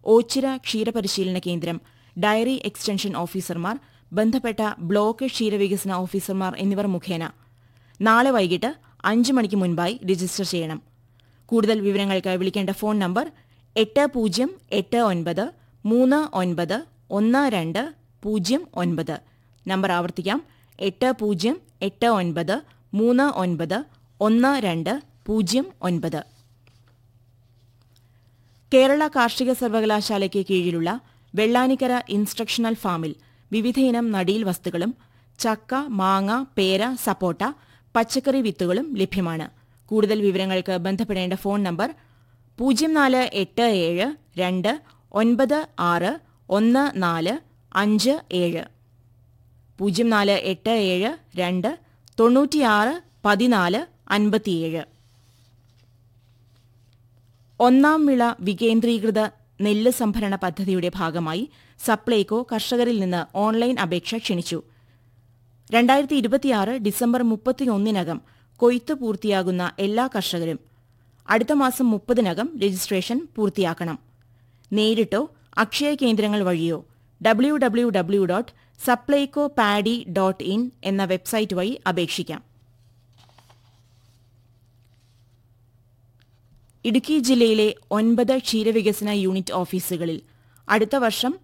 ഓച്ചിറ ക്ഷീരപരിശീലന കേന്ദ്രം diary extension ഓഫീസർമാർ ബന്ധപ്പെട്ട ബ്ലോക്ക് ക്ഷീരവികസന ഓഫീസർമാർ എന്നിവർ മുഖേന നാളെ വൈകിട്ട് അഞ്ച് മണിക്ക് മുൻപായി രജിസ്റ്റർ ചെയ്യണം കൂടുതൽ വിവരങ്ങൾക്ക് വിളിക്കേണ്ട ഫോൺ നമ്പർ എട്ട് പൂജ്യം എട്ട് ഒൻപത് മൂന്ന് ഒൻപത് ഒന്ന് രണ്ട് പൂജ്യം ഒൻപത് നമ്പർ ആവർത്തിക്കാം എട്ട് പൂജ്യം എട്ട് ഒൻപത് മൂന്ന് ഒൻപത് ഒന്ന് രണ്ട് പൂജ്യം ഒൻപത് കേരള കാർഷിക സർവകലാശാലയ്ക്ക് കീഴിലുള്ള വെള്ളാനിക്കര ഇൻസ്ട്രക്ഷണൽ ഫാമിൽ വിവിധയിനം നടീൽ വസ്തുക്കളും ചക്ക മാങ്ങ പേര സപ്പോട്ട പച്ചക്കറി വിത്തുകളും ലഭ്യമാണ് കൂടുതൽ വിവരങ്ങൾക്ക് ബന്ധപ്പെടേണ്ട ഫോൺ നമ്പർ പൂജ്യം നാല് എട്ട് ഏഴ് രണ്ട് ഒൻപത് ആറ് ഒന്ന് നാല് അഞ്ച് ഏഴ് പൂജ്യം നാല് എട്ട് ഏഴ് രണ്ട് തൊണ്ണൂറ്റിയാറ് പതിനാല് അൻപത്തിയേഴ് ഒന്നാം വിള വികേന്ദ്രീകൃത നെല്ല് സംഭരണ പദ്ധതിയുടെ ഭാഗമായി സപ്ലൈകോ കർഷകരിൽ നിന്ന് ഓൺലൈൻ അപേക്ഷ ക്ഷണിച്ചു രണ്ടായിരത്തി ഇരുപത്തിയാറ് ഡിസംബർ മുപ്പത്തിയൊന്നിനകം കൊയ്ത്ത് പൂർത്തിയാകുന്ന എല്ലാ കർഷകരും അടുത്ത മാസം മുപ്പതിനകം രജിസ്ട്രേഷൻ പൂർത്തിയാക്കണം നേരിട്ടോ അക്ഷയ കേന്ദ്രങ്ങൾ വഴിയോ W W W dot Supplyco paddy dot in എന്ന വെബ്സൈറ്റ് വഴി അപേക്ഷിക്കാം ഇടുക്കി ജില്ലയിലെ ഒൻപത് ക്ഷീരവികസന യൂണിറ്റ് ഓഫീസുകളിൽ അടുത്ത വർഷം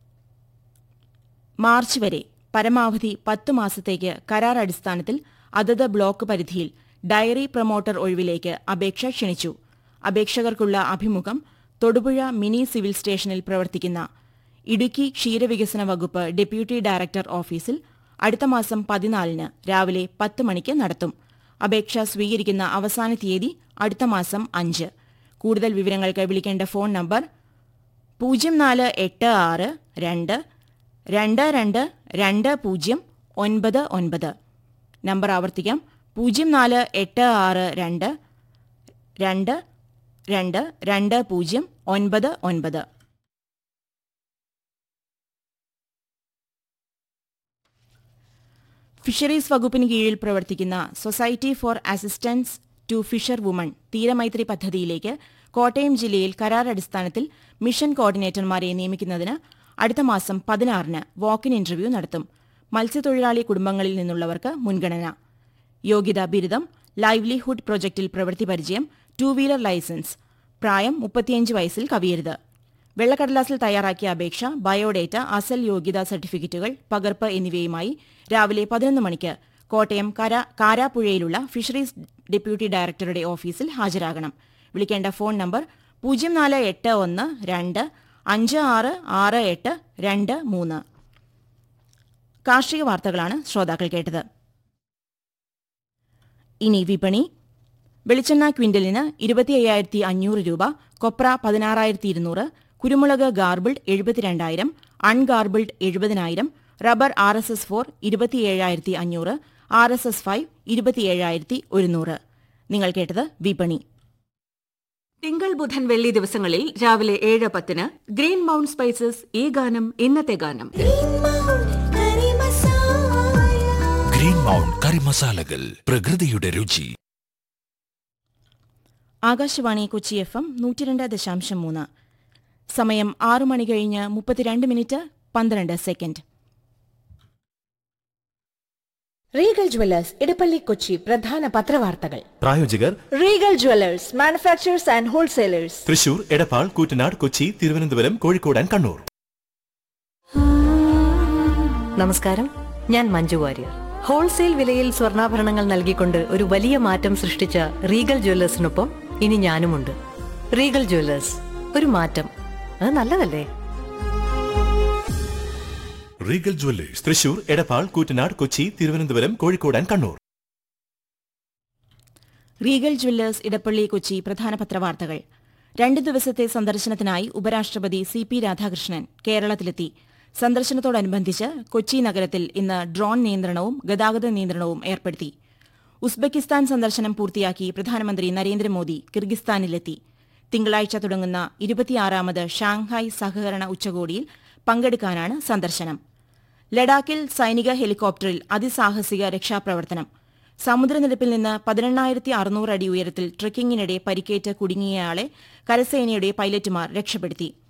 മാർച്ച് വരെ പരമാവധി പത്ത് മാസത്തേക്ക് കരാർ അടിസ്ഥാനത്തിൽ അതത് ബ്ലോക്ക് പരിധിയിൽ ഡയറി പ്രൊമോട്ടർ ഒഴിവിലേക്ക് അപേക്ഷ ക്ഷണിച്ചു അപേക്ഷകർക്കുള്ള അഭിമുഖം തൊടുപുഴ മിനി സിവിൽ സ്റ്റേഷനിൽ പ്രവർത്തിക്കുന്ന ഇടുക്കി ക്ഷീരവികസന വകുപ്പ് ഡെപ്യൂട്ടി ഡയറക്ടർ ഓഫീസിൽ അടുത്ത മാസം പതിനാലിന് രാവിലെ പത്ത് മണിക്ക് നടത്തും അപേക്ഷ സ്വീകരിക്കുന്ന അവസാന തീയതി അടുത്ത മാസം അഞ്ച് കൂടുതൽ വിവരങ്ങൾക്ക് വിളിക്കേണ്ട ഫോൺ നമ്പർ പൂജ്യം നാല് എട്ട് ആറ് രണ്ട് രണ്ട് രണ്ട് രണ്ട് പൂജ്യം ഒൻപത് ഒൻപത് നമ്പർ ആവർത്തിക്കാം പൂജ്യം നാല് എട്ട് ആറ് രണ്ട് രണ്ട് രണ്ട് രണ്ട് പൂജ്യം ഒൻപത് ഒൻപത് ഫിഷറീസ് വകുപ്പിന് കീഴിൽ പ്രവർത്തിക്കുന്ന society for assistance to fisher woman Theeramythri പദ്ധതിയിലേക്ക് കോട്ടയം ജില്ലയിൽ കരാർ അടിസ്ഥാനത്തിൽ മിഷൻ കോർഡിനേറ്റർമാരെ നിയമിക്കുന്നതിന് അടുത്ത മാസം പതിനാറിന് വാക്കിൻ ഇന്റർവ്യൂ നടത്തും മത്സ്യത്തൊഴിലാളി കുടുംബങ്ങളിൽ നിന്നുള്ളവർക്ക് മുൻഗണന യോഗ്യത ബിരുദം ലൈവ്ലിഹുഡ് പ്രൊജക്ടിൽ പ്രവൃത്തി പരിചയം ടു വീലർ ലൈസൻസ് പ്രായം മുപ്പത്തിയഞ്ച് വയസ്സിൽ കവിയരുത് വെള്ളക്കടലാസിൽ തയ്യാറാക്കിയ അപേക്ഷ ബയോഡേറ്റ അസൽ യോഗ്യതാ സർട്ടിഫിക്കറ്റുകൾ പകർപ്പ് എന്നിവയുമായി രാവിലെ പതിനൊന്ന് മണിക്ക് കോട്ടയം കര കാരാപ്പുഴയിലുള്ള ഫിഷറീസ് ഡെപ്യൂട്ടി ഡയറക്ടറുടെ ഓഫീസിൽ ഹാജരാകണം വിളിക്കേണ്ട ഫോൺ നമ്പർ പൂജ്യം നാല് എട്ട് ഒന്ന് രണ്ട് അഞ്ച് ആറ് ആറ് എട്ട് രണ്ട് മൂന്ന് കാർഷിക വാർത്തകളാണ് ശ്രോതാക്കൾ കേട്ടത് ഇനി വിപണി വെളിച്ചെണ്ണ ക്വിന്റലിന് ഇരുപത്തി അയ്യായിരത്തി അഞ്ഞൂറ് രൂപ കൊപ്ര പതിനാറായിരത്തി ഇരുന്നൂറ് കുരുമുളക് ഗാർബിൾഡ് എഴുപത്തിരണ്ടായിരം അൺഗാർബിൾഡ് എഴുപതിനായിരം rubber R S S four ഇരുപത്തിയേഴായിരത്തി അഞ്ഞൂറ് ആർ എസ് എസ് ഫൈവ് ഇരുപത്തിയേഴായിരത്തി ഒരുന്നൂറ് നിങ്ങൾ കേട്ടത് വിപണി തിങ്കൾ ബുധൻ വെള്ളി ദിവസങ്ങളിൽ രാവിലെ ഏഴ് പത്തിന് ഗ്രീൻ മൗണ്ട് സ്പൈസസ് ഈ ഗാനം ഇന്നത്തെ ഗാനം ഗ്രീൻ മൗണ്ട് കറി മസാലകൾ പ്രകൃതിയുടെ രുചി ആകാശവാണി കൊച്ചി എഫ് എം നൂറ്റിരണ്ട് ദശാംശം മൂന്ന് സമയം ആറു മണി കഴിഞ്ഞ് മുപ്പത്തിരണ്ട് മിനിറ്റ് പന്ത്രണ്ട് second Regal Jewellers Edappally Kochi പ്രധാന പത്രവാർത്തകൾ പ്രായോജകർ Regal Jewellers manufacturers and wholesalers Thrissur Edappal Koottanad Kochi Thiruvananthapuram Kozhikode and Kannur നമസ്കാരം ഞാൻ മഞ്ജു വാര്യർ ഹോൾസെയിൽ വിലയിൽ സ്വർണ്ണാഭരണങ്ങൾ നൽകിക്കൊണ്ട് ഒരു വലിയ മാറ്റം സൃഷ്ടിച്ച റീഗൽ ജ്വല്ലേഴ്സിനൊപ്പം ഇനി ഞാനുമുണ്ട് റീഗൽ ജ്വല്ലേഴ്സ് ഒരു മാറ്റം അത് നല്ലതല്ലേ Regal Jewellers Thrissur Edappal Koottanad Kochi Thiruvananthapuram Kozhikode and Kannur Regal Jewellers Edappally Kochi പ്രധാന പത്രവാർത്തകൾ രണ്ട് ദിവസത്തെ സന്ദർശനത്തിനായി ഉപരാഷ്ട്രപതി സി പി രാധാകൃഷ്ണൻ കേരളത്തിലെത്തി സന്ദർശനത്തോടനുബന്ധിച്ച് കൊച്ചി നഗരത്തിൽ ഇന്ന് ഡ്രോൺ നിയന്ത്രണവും ഗതാഗത നിയന്ത്രണവും ഏർപ്പെടുത്തി ഉസ്ബെക്കിസ്ഥാൻ സന്ദർശനം പൂർത്തിയാക്കി പ്രധാനമന്ത്രി നരേന്ദ്രമോദി കിർഗിസ്ഥാനിലെത്തി തിങ്കളാഴ്ച തുടങ്ങുന്ന ഇരുപത്തിയാറാമത് ഷാങ്ഹായ് സഹകരണ ഉച്ചകോടിയിൽ പങ്കെടുക്കാനാണ് സന്ദർശനം ലഡാക്കിൽ സൈനിക ഹെലികോപ്റ്ററിൽ അതിസാഹസിക രക്ഷാപ്രവർത്തനം സമുദ്രനിരപ്പിൽ നിന്ന് പതിനെണ്ണായിരത്തി അറുന്നൂറ് അടി ഉയരത്തിൽ ട്രെക്കിങ്ങിനിടെ പരിക്കേറ്റ് കുടുങ്ങിയയാളെ കരസേനയുടെ പൈലറ്റുമാർ രക്ഷപ്പെടുത്തി